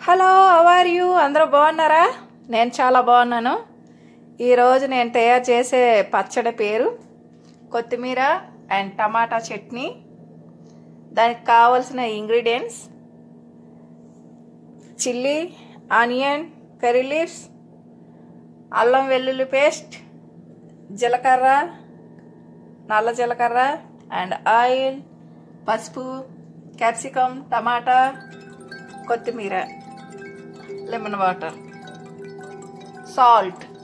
Hello are you అందరూ బాగున్నారా నేను చాలా బాగున్నాను ఈరోజు నేను తయారు చేసే పచ్చడి పేరు కొత్తిమీర అండ్ టమాటా చట్నీ దానికి కావలసిన ingredients chilli onion curry leaves అల్లం వెల్లుల్లి పేస్ట్ జీలకర్ర నల్ల జీలకర్ర అండ్ ఆయిల్ పసుపు క్యాప్సికమ్ టమాటా కొత్తిమీర లెమన్ వాటర్ సాల్ట్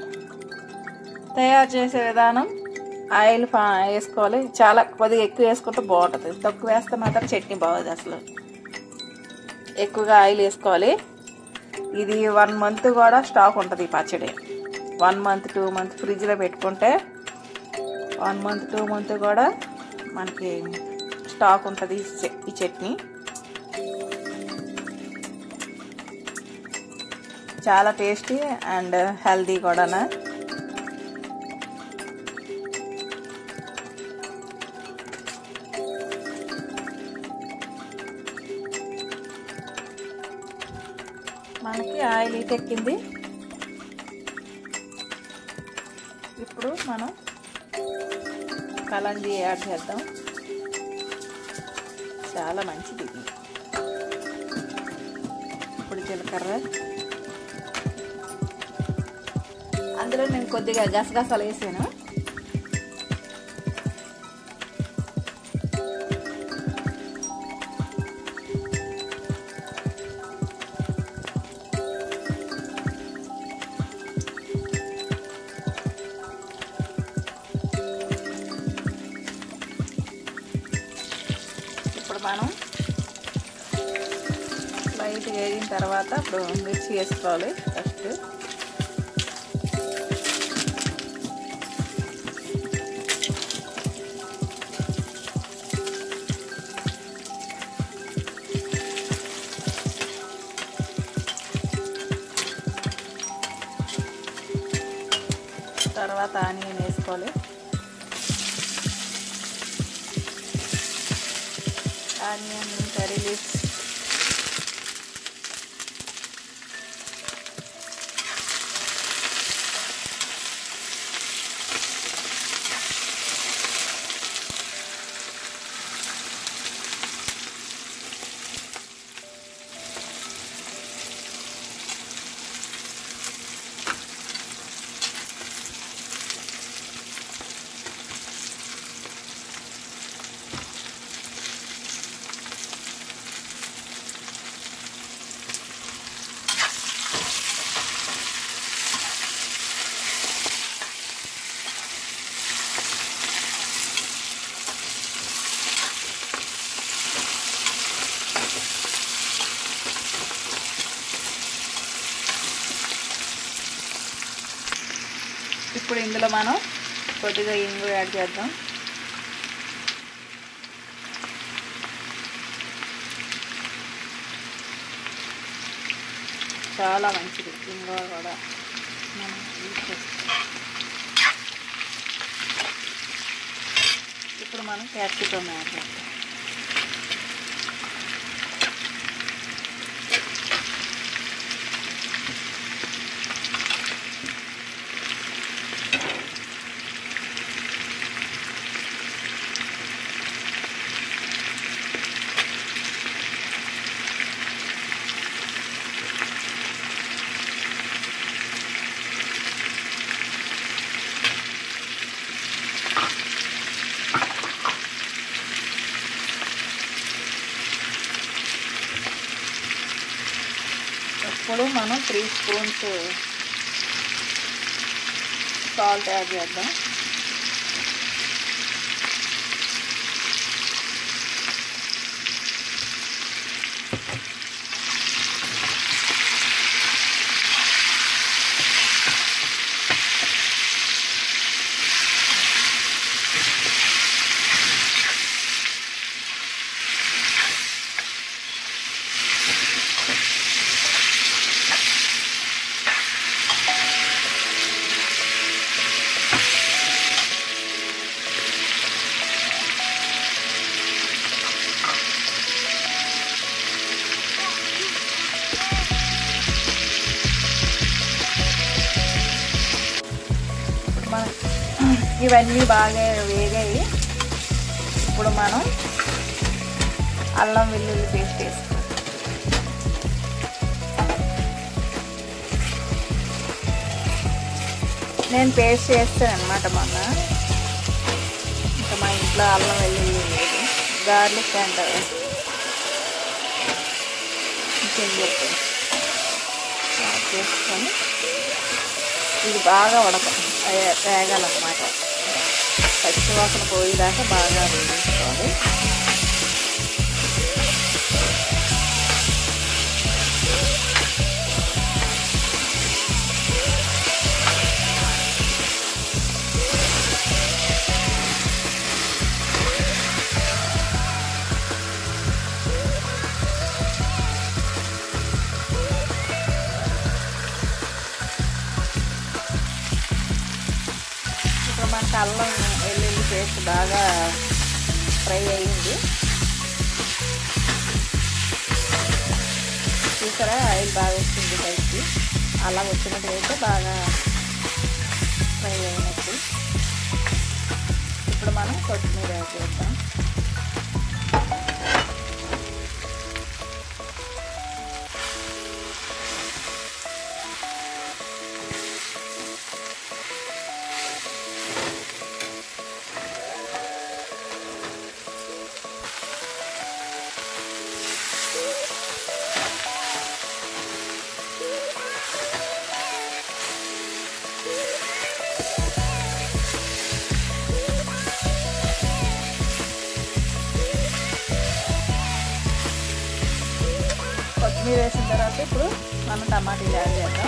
తయారు చేసే విధానం ఆయిల్ ఫా వేసుకోవాలి చాలా కొద్దిగా ఎక్కువ వేసుకుంటే బాగుంటుంది తక్కువ వేస్తే మాత్రం చట్నీ బాగుంది అసలు ఎక్కువగా ఆయిల్ వేసుకోవాలి ఇది వన్ మంత్ కూడా స్టాక్ ఉంటుంది ఈ పచ్చడి వన్ మంత్ టూ మంత్ ఫ్రిడ్జ్లో పెట్టుకుంటే వన్ మంత్ టూ మంత్ కూడా మనకి స్టాక్ ఉంటుంది ఈ చ- ఈ చట్నీ చాలా టేస్టీ అండ్ హెల్దీ కూడా మనకి ఆయిల్ హీట్ ఎక్కింది ఇప్పుడు మనం కలంజీ యాడ్ చేద్దాం చాలా మంచిది ఇది ఇప్పుడు జీలకర్ర అందులో నేను కొద్దిగా గసగసాలు వేసాను ఇప్పుడు మనం లైట్ వేగిన తర్వాత ఇప్పుడు మిర్చి వేసుకోవాలి ఫస్ట్ తర్వాత ఆనియన్ వేసుకోవాలి ఆనియన్ కర్రీ లీవ్స్ ఇప్పుడు ఇందులో మనం కొద్దిగా ఇంగు యాడ్ చేద్దాం చాలా మంచిది ఇంగువ కూడా మనం యూజ్ చేస్తాం ఇప్పుడు మనం క్యాప్సికమ్ యాడ్ చేద్దాం ఇప్పుడు మనం త్రీ స్పూన్స్ సాల్ట్ యాడ్ చేద్దాం ఇవన్నీ బాగా వేగాయి ఇప్పుడు మనం అల్లం వెల్లుల్లి పేస్ట్ వేసుకోవాలి నేను పేస్ట్ చేస్తాను అనమాట మొన్న ఇంకా మా ఇంట్లో అల్లం వెల్లుల్లి లేదు గార్లిక్ అండ్ జింజర్ చేసుకొని ఇది బాగా ఉడక వేగాలన్నమాట పచ్చివాసన పోయేదాకా బాగా వేసుకోవాలి ఇప్పుడు మనకు అల్లం వెల్లుల్లి పేస్ట్ బాగా ఫ్రై అయ్యింది చూసారా ఆయిల్ బాగా వస్తుంది పైకి అలా వచ్చినట్టు అయితే బాగా ఫ్రై అయినట్టు ఇప్పుడు మనం కొత్తిమీర యాడ్ చేద్దాం కొత్తిమీర వేసిన తర్వాత ఇప్పుడు మనం టమాటీలు యాడ్ చేద్దాం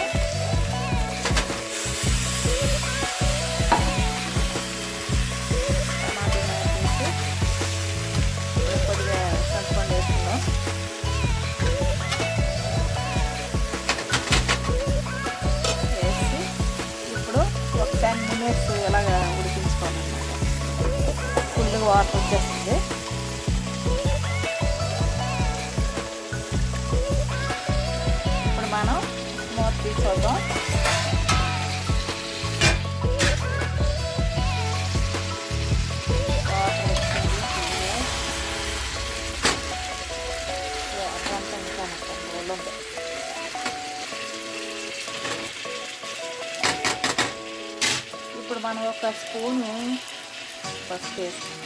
టమాటీలు యాడ్ చేసి ఇప్పుడు కొద్దిగా చింతపండు వేసుకుందాం వేసి ఇప్పుడు ఒక టెన్ మినిట్స్ ఇలాగా ఉడికించుకోవాలన్నమాట ఫుల్గా వాటర్ వచ్చేస్తుంది ఇప్పుడు మనం మూత తీసుకోదాం వాటర్ వచ్చింది వాటర్ అంతా ఇంకా మొత్తం నీళ్ళుంది ఇప్పుడు మనం ఒక స్పూను పసుపు వేసుకున్నాం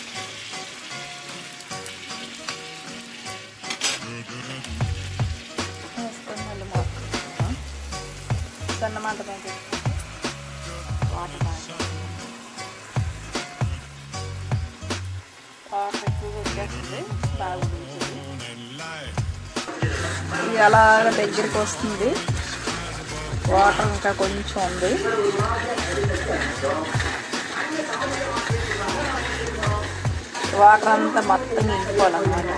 వేసుకొని మళ్ళీ మోసుకుంటాం సన్నమాట పైన పెట్టుకుంటాం వాటర్ బాగా వాటర్ ఎక్కువగా వచ్చేస్తుంది బాగా ఉడుకుతుంది ఇది అలాగ దగ్గరికి వస్తుంది వాటర్ ఇంకా కొంచెం ఉంది వాటర్ అంతా మొత్తం నింపుకోవాలన్నమాట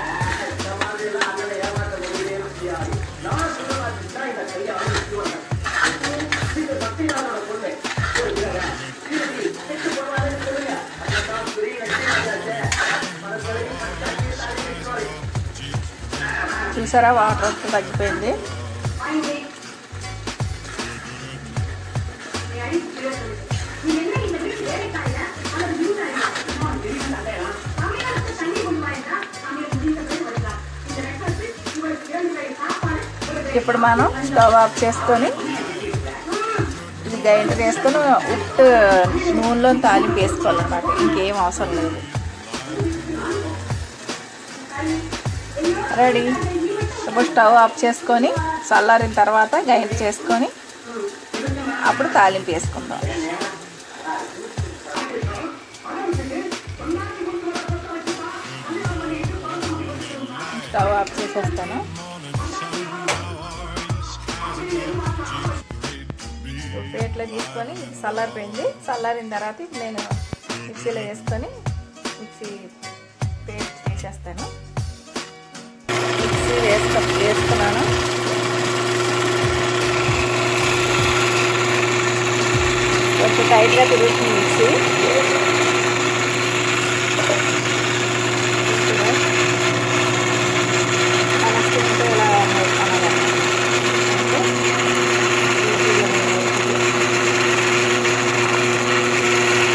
చూసారా వాటర్ అంతా తగ్గిపోయింది ఇప్పుడు మనం స్టవ్ ఆఫ్ చేసుకొని ఇది గ్రైండర్ వేసుకొని ఉట్టు నూనెలో తాలింపు వేసుకోవాలన్నమాట ఇంకేం అవసరం లేదు రెడీ ఇప్పుడు స్టవ్ ఆఫ్ చేసుకొని చల్లారిన తర్వాత గ్రైండ్ చేసుకొని అప్పుడు తాలింపు వేసుకుందాం స్టవ్ ఆఫ్ చేసేస్తాను ప్లేట్లో తీసుకొని చల్లారిపోయింది చల్లారిన తర్వాత ఇప్పుడు నేను మిక్సీలో వేసుకొని మిక్సీ పేస్ట్ తీసేస్తాను మిక్సీ వేసుక వేసుకున్నాను కొంచెం టైట్గా తిరుగుతుంది మిక్సీ అనస్తుంటే ఇలా అనాలి అంటే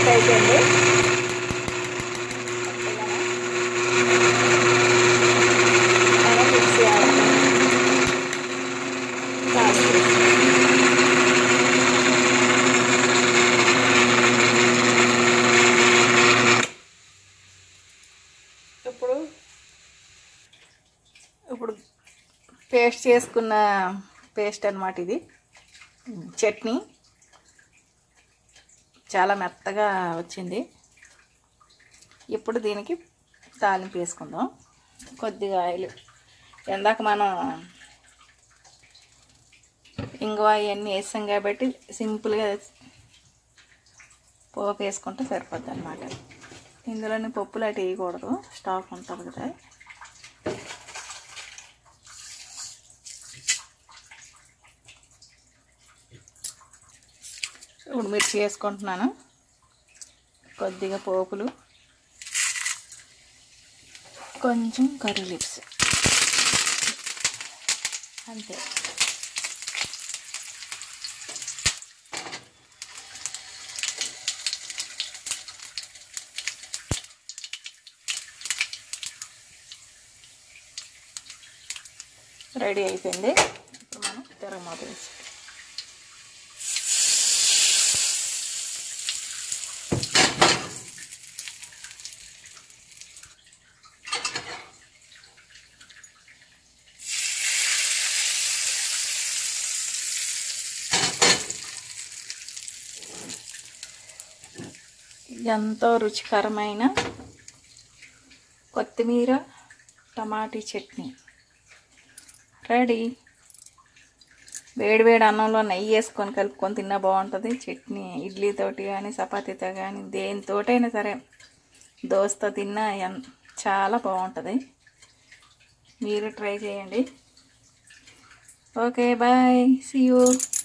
పేస్ట్ అయిపోయింది మనం మిక్సీ ఆడాలి. కాదు. ఇప్పుడు ఇప్పుడు పేస్ట్ చేసుకున్న పేస్ట్ అన్నమాట ఇది చట్నీ చాలా మెత్తగా వచ్చింది ఇప్పుడు దీనికి తాలింపు వేసుకుందాం కొద్దిగా ఆయిల్ ఇందాక మనం ఇంగువ ఇవన్నీ వేసాం కాబట్టి సింపుల్గా పోపు వేసుకుంటే సరిపోద్ది అనమాట ఇందులోని పప్పులు అటు వేయకూడదు స్టాక్ ఉంటుంది కదా ఇప్పుడు మిర్చి వేసుకుంటున్నాను కొద్దిగా పోపులు కొంచెం కర్రీ లిప్స్ అంతే రెడీ అయిపోయింది ఇప్పుడు మనం తిరగమాత వేసి ఎంతో రుచికరమైన కొత్తిమీర టమాటీ చట్నీ రెడీ వేడి వేడి అన్నంలో నెయ్యి వేసుకొని కలుపుకొని తిన్నా బాగుంటుంది చట్నీ ఇడ్లీతోటి కానీ చపాతీతో కానీ దేనితోటైనా సరే దోశతో తిన్నా ఎన్- చాలా బాగుంటుంది మీరు ట్రై చేయండి ఓకే బాయ్ సీ యూ